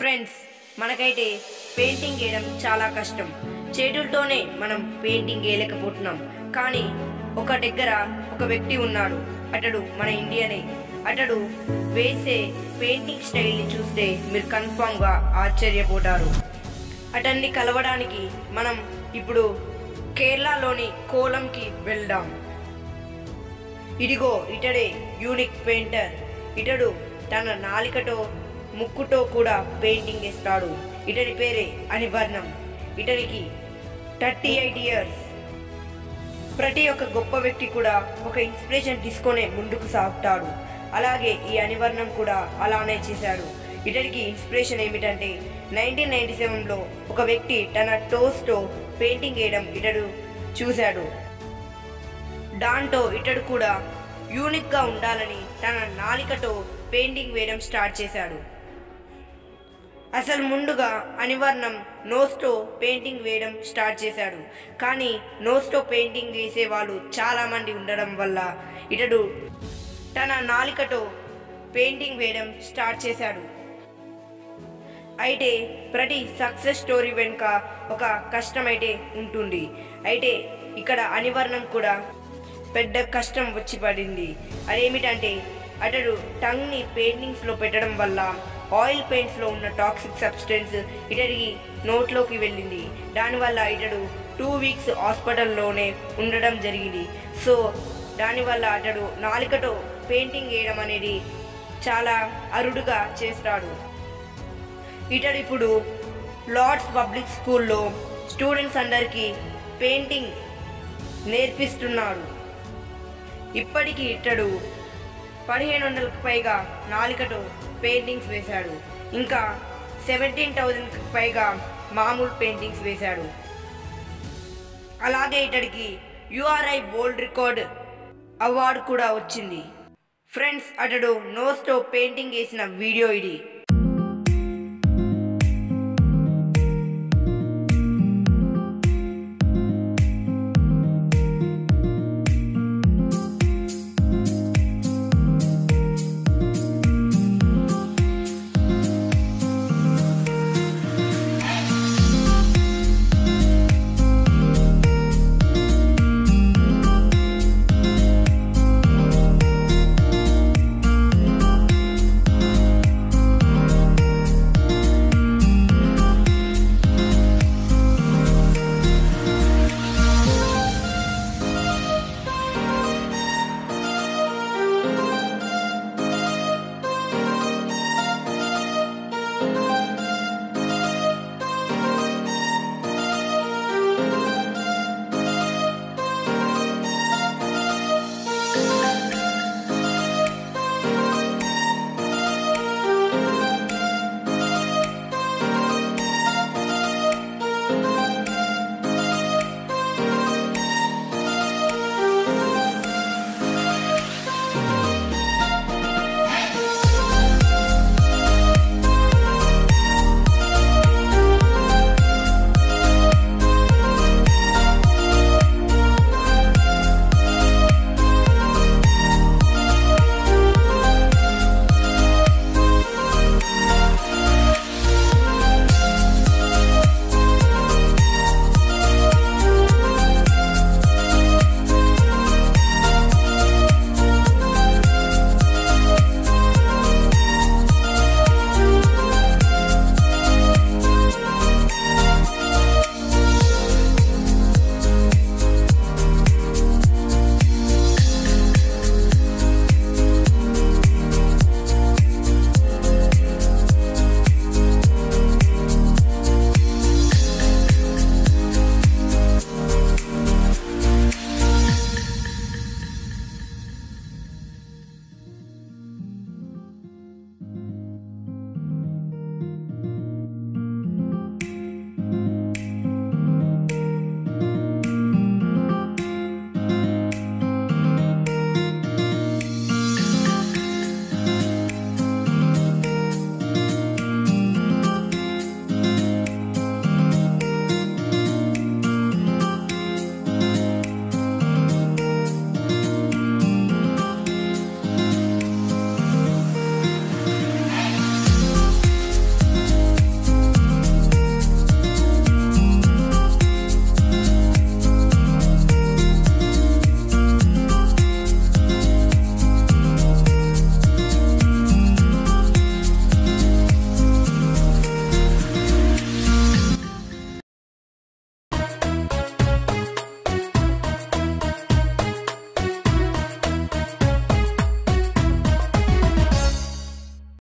friends మనకైతే painting వేయడం చాలా కష్టం చేతులతోనే మనం పెయింటింగ్ వేయలేకపోతున్నాం కానీ ఒక దగ్గర ఒక వ్యక్తి ఉన్నాడు అతడు మన ఇండియనే అతడు వేసే పెయింటింగ్ స్టైల్ని చూస్తే మీరు కన్ఫామ్గా ఆశ్చర్యపోతారు అతన్ని కలవడానికి మనం ఇప్పుడు కేరళలోని కోలంకి వెళ్దాం ఇదిగో ఇతడే యూనిక్ పెయింటర్ ఇతడు తన నాలికతో ముక్కుతో కూడా పెయింటింగ్ వేస్తాడు ఇతడి పేరే అనివర్ణం ఇతనికి థర్టీ ఎయిట్ ఇయర్స్ ప్రతి ఒక్క గొప్ప వ్యక్తి కూడా ఒక ఇన్స్పిరేషన్ తీసుకొనే ముందుకు సాగుతాడు అలాగే ఈ అనివర్ణం కూడా అలానే చేశాడు ఇతడికి ఇన్స్పిరేషన్ ఏమిటంటే నైన్టీన్ నైన్టీ సెవెన్లో ఒక వ్యక్తి తన టోస్తో పెయింటింగ్ వేయడం ఇతడు చూశాడు దాంతో ఇతడు కూడా యూనిక్గా ఉండాలని తన నాలికతో పెయింటింగ్ వేయడం స్టార్ట్ చేశాడు అసలు ముందుగా అనివర్ణం నోస్తో పెయింటింగ్ వేయడం స్టార్ట్ చేశాడు కానీ నోస్తో పెయింటింగ్ వేసే వాళ్ళు చాలామంది ఉండడం వల్ల ఇతడు తన నాలికతో పెయింటింగ్ వేయడం స్టార్ట్ చేశాడు అయితే ప్రతి సక్సెస్ స్టోరీ వెనుక ఒక కష్టం అయితే ఉంటుంది అయితే ఇక్కడ అనివర్ణం కూడా పెద్ద కష్టం వచ్చి పడింది అదేమిటంటే అతడు టంగ్ని పెయింటింగ్స్లో పెట్టడం వల్ల ఆయిల్ పెయింట్స్లో ఉన్న టాక్సిక్ సబ్స్టెన్స్ ఇతడికి నోట్లోకి వెళ్ళింది దానివల్ల ఇతడు టూ వీక్స్ హాస్పిటల్లోనే ఉండడం జరిగింది సో దానివల్ల అతడు నాలికతో పెయింటింగ్ వేయడం అనేది చాలా అరుడుగా చేస్తాడు ఇతడు ఇప్పుడు లార్డ్స్ పబ్లిక్ స్కూల్లో స్టూడెంట్స్ అందరికీ పెయింటింగ్ నేర్పిస్తున్నాడు ఇప్పటికీ ఇతడు పదిహేను వందలకు పైగా నాలికతో పెయింటింగ్స్ వేశాడు ఇంకా సెవెంటీన్ థౌజండ్కి పైగా మామూలు పెయింటింగ్స్ వేశాడు అలాగే ఇతడికి యుఆర్ఐ వరల్డ్ రికార్డ్ అవార్డు కూడా వచ్చింది ఫ్రెండ్స్ అతడు నోస్తో పెయింటింగ్ వేసిన వీడియో ఇది